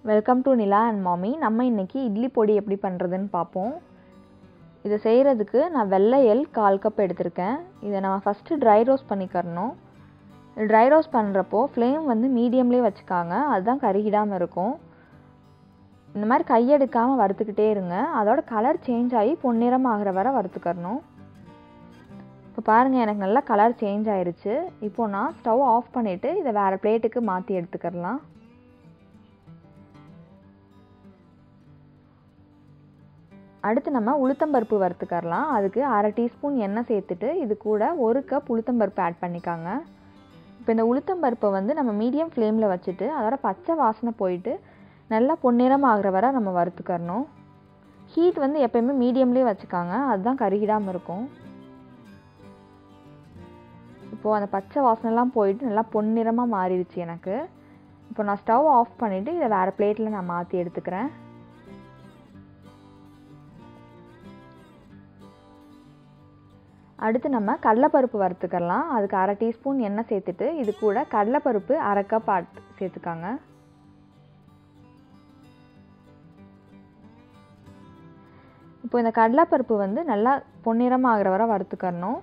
welcome to Nila and மாமி நம்ம இன்றைக்கி இட்லி பொடி எப்படி பண்ணுறதுன்னு பார்ப்போம் இதை செய்கிறதுக்கு நான் வெள்ளை எள் கால் கப் எடுத்திருக்கேன் இதை நம்ம ஃபஸ்ட்டு ட்ரை ரோஸ்ட் பண்ணிக்கிறணும் ட்ரை ரோஸ்ட் பண்ணுறப்போ ஃப்ளேம் வந்து மீடியம்லேயே வச்சுக்காங்க அதுதான் கருகிடாமல் இருக்கும் இந்த மாதிரி கையெடுக்காமல் வறுத்துக்கிட்டே இருங்க அதோட கலர் சேஞ்ச் ஆகி பொன்னிறம் ஆகிற வரை வறுத்துக்கிறணும் இப்போ பாருங்கள் எனக்கு நல்லா கலர் சேஞ்ச் ஆயிருச்சு இப்போது நான் ஸ்டவ் ஆஃப் பண்ணிவிட்டு இதை வேறு பிளேட்டுக்கு மாற்றி எடுத்துக்கிறலாம் அடுத்து நம்ம உளுத்தம்பருப்பு வறுத்துக்கரலாம் அதுக்கு அரை டீஸ்பூன் எண்ணெய் சேர்த்துட்டு இது கூட ஒரு கப் உளுத்தம்பருப்பு ஆட் பண்ணிக்காங்க இப்போ இந்த உளுத்தம்பருப்பை வந்து நம்ம மீடியம் ஃப்ளேமில் வச்சுட்டு அதோட பச்சை வாசனை போயிட்டு நல்லா பொன்னிறம் ஆகிற வரை நம்ம வறுத்துக்கறணும் ஹீட் வந்து எப்போயுமே மீடியம்லேயே வச்சுக்காங்க அதுதான் கருகிடாமல் இருக்கும் இப்போது அந்த பச்சை வாசனைலாம் போயிட்டு நல்லா பொன்னிறமாக மாறிடுச்சு எனக்கு இப்போ நான் ஸ்டவ் ஆஃப் பண்ணிவிட்டு இதை வேறு பிளேட்டில் நான் மாற்றி எடுத்துக்கிறேன் அடுத்து நம்ம கடலைப்பருப்பு வறுத்துக்கலாம் அதுக்கு அரை டீஸ்பூன் எண்ணெய் சேர்த்துட்டு இது கூட கடலைப்பருப்பு அரை கப் ஆட் சேர்த்துக்காங்க இப்போ இந்த கடலைப்பருப்பு வந்து நல்லா பொன்னிறமாக ஆகிற வரை வறுத்துக்கறணும்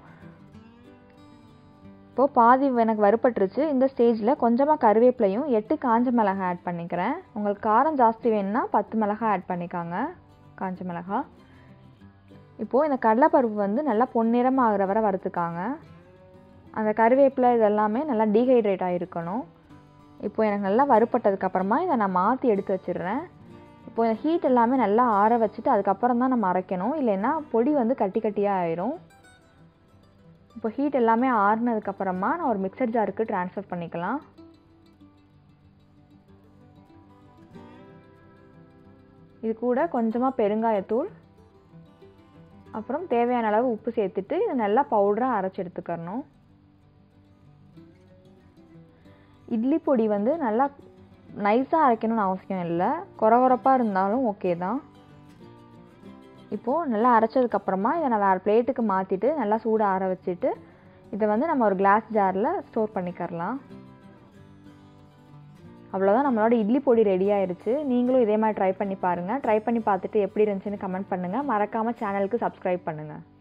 இப்போது பாதி எனக்கு வறுப்பட்டுருச்சு இந்த ஸ்டேஜில் கொஞ்சமாக கருவேப்பிலையும் எட்டு காஞ்ச மிளகாய் ஆட் பண்ணிக்கிறேன் உங்களுக்கு காரம் ஜாஸ்தி வேணும்னா பத்து மிளகாய் ஆட் பண்ணிக்காங்க காஞ்ச மிளகாய் இப்போது இந்த கடலைப்பருப்பு வந்து நல்லா பொன்னிறமாக ஆகிற வரை வறுத்துக்காங்க அந்த கருவேப்பிலை இதெல்லாமே நல்லா டீஹைட்ரேட் ஆகிருக்கணும் இப்போது எனக்கு நல்லா வறுப்பட்டதுக்கப்புறமா இதை நான் மாற்றி எடுத்து வச்சிடுறேன் இப்போ இந்த ஹீட் எல்லாமே நல்லா ஆற வச்சுட்டு அதுக்கப்புறம் தான் நம்ம அரைக்கணும் இல்லைன்னா பொடி வந்து கட்டி கட்டியாக ஆயிரும் இப்போ ஹீட் எல்லாமே ஆறுனதுக்கப்புறமா நான் ஒரு மிக்சர் ஜாருக்கு ட்ரான்ஸ்ஃபர் பண்ணிக்கலாம் இது கூட கொஞ்சமாக பெருங்காயத்தூள் அப்புறம் தேவையான அளவு உப்பு சேர்த்துட்டு இதை நல்லா பவுடராக அரைச்சி எடுத்துக்கறணும் இட்லி பொடி வந்து நல்லா நைஸாக அரைக்கணும்னு அவசியம் இல்லை குறகுறப்பாக இருந்தாலும் ஓகே தான் இப்போது நல்லா அரைச்சதுக்கப்புறமா இதை நான் வேறு பிளேட்டுக்கு மாற்றிட்டு நல்லா சூட ஆற வச்சுட்டு இதை வந்து நம்ம ஒரு கிளாஸ் ஜாரில் ஸ்டோர் பண்ணிக்கரலாம் அவ்வளோதான் நம்மளோட இட்லி பொடி ரெடி ஆயிருச்சு நீங்களும் இதே மாதிரி ட்ரை பண்ணி பாருங்கள் ட்ரை பண்ணி பார்த்துட்டு எப்படி இருந்துச்சுன்னு கமெண்ட் பண்ணுங்கள் மறக்காமல் சேனலுக்கு சப்ஸ்கிரைப் பண்ணுங்கள்